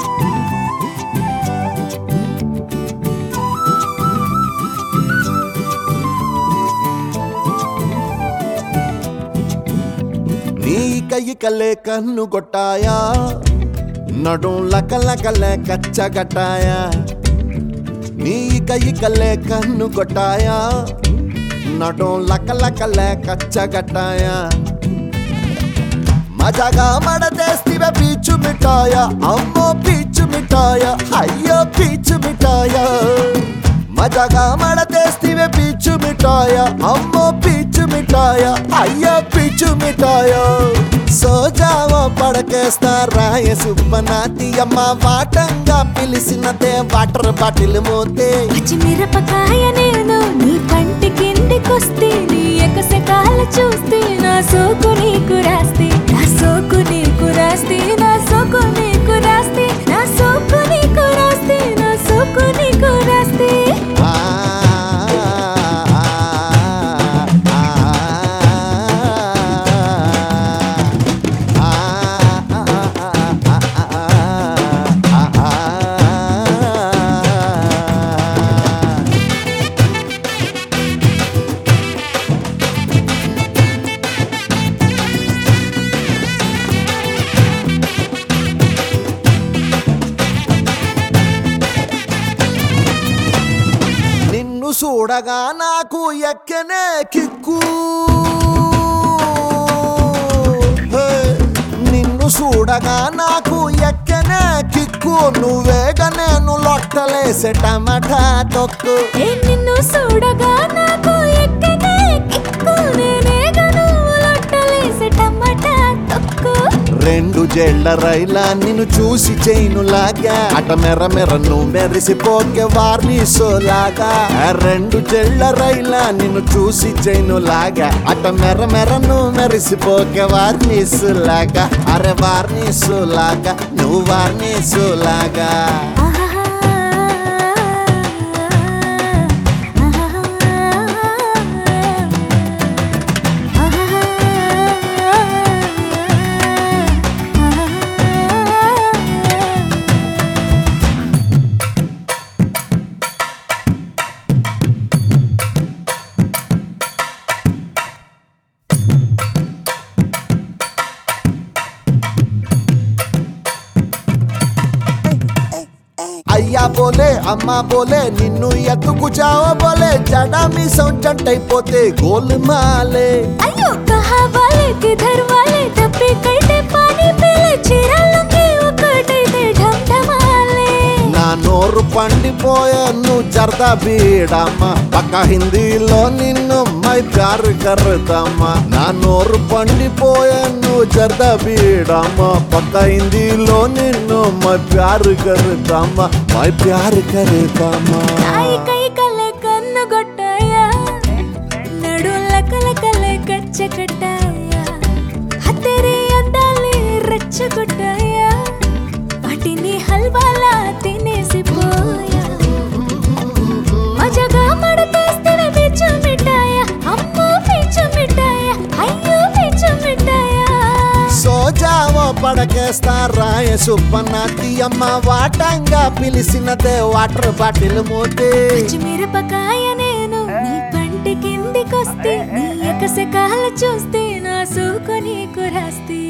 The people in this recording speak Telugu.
నీ కయ్యికలే కన్ను కొట్టాయా నడుం లకలకలే కచ్చగట్టాయా నీ కయ్యికలే కన్ను కొట్టాయా నడుం లకలకలే కచ్చగట్టాయా మజాగా మడదేస్తివే పీచు మిఠాయ అమ్మో పీచు మిఠాయ అయ్యో పీచు మిఠాయ మజాగా మడదేస్తివే పీచు మిఠాయ అమ్మో పీచు మిఠాయ అయ్యో పీచు మిఠాయ సోజావో పడకేస్తా రాయ సుబ్బనాతి అమ్మ వాటంగా పిలిచినదే వాటర్ బాటిల్ మోతే పచ్చిమిరపకాయ నేను నీ పంటి కిందికొస్తే నీ ఎకసెకాల చూస్తే నా సోకు నీకు రాస్తే నా సోకు నీకు రాస్తే నా సోకు నీకు రాస్తే నా సోకు నీకు రాస్తే నా సోకు నీకు రాస్తే ఆ, ఆ, నిన్ను చూడగా నాకు ఎక్కనే కిక్కు హే, నిన్ను చూడగా నాకు ఎక్కనే కిక్కు నువ్వేగా నేను లొట్టలేసే టమాటా తొక్కు ఏ నిన్ను చూడగా నాకు ఎక్కనే కిక్కు నేనేగా నువ్వు లొట్టలేసే టమాటా తొక్కు రెండు జేళ్ల రైలా నిన్ను చూసి చైనులాగా అట మెర మెర నువ్వు మెరిసిపోకే వార్నిసోలాగా ఆ రెండు జేళ్ల రైలా నిన్ను చూసి చైనులాగా అట మెర మెర నువ్వు మెరిసిపోకే వార్నిసులాగా అరే వార్నిసులాగా నువ్వు వార్నిసులాగా అయ్యా బోలే అమ్మా బోలే నిన్ను ఎత్తుకు చావో బోలే జడా మీ సొంచంటైపోతే గోల్ మాలే అయ్యో కహా వాలే కిధర్ వాలే తప్పే కైతే పానీ పీలే చీరలుంగి ఒకటైతే ఢమ్ ఢమాలే నా నోరు పండిపోయే నువ్వు జరదా బీడమ్మ పక్క హిందీలో నిన్ను మై ప్యార్ కర్రదమ్మా నా నోరు పండిపోయే నువ్వు జరదా బీడమ్మ పక్క హిందీలో నిన్ను మై ప్యార్ కర్రదమ్మా మై ప్యార్ కర్రదమ్మా నాయి కై కలే కన్ను గొట్టాయా నడుల కల కలే కచ్చ కట్టాయా హతేరే అందాలే రచ్చ కొట్టాయా వాటిని హల్వాలా తినేసిపోయా మజగా మడతేస్తే పిచ్చు మిఠాయా అమ్మో పిచ్చు మిఠాయా అయ్యో పిచ్చు మిఠాయా సోజావో పడకేస్తా రాయ సుబ్బనాతి అమ్మ వాటంగా పిలిచినదే వాటర్ బాటిల్ మోతే పచ్చిమిరపకాయ నేను నీ పంటి కిందికొస్తే నీ ఎకసెకాల చూస్తే నా సూకు నీకు రాస్తే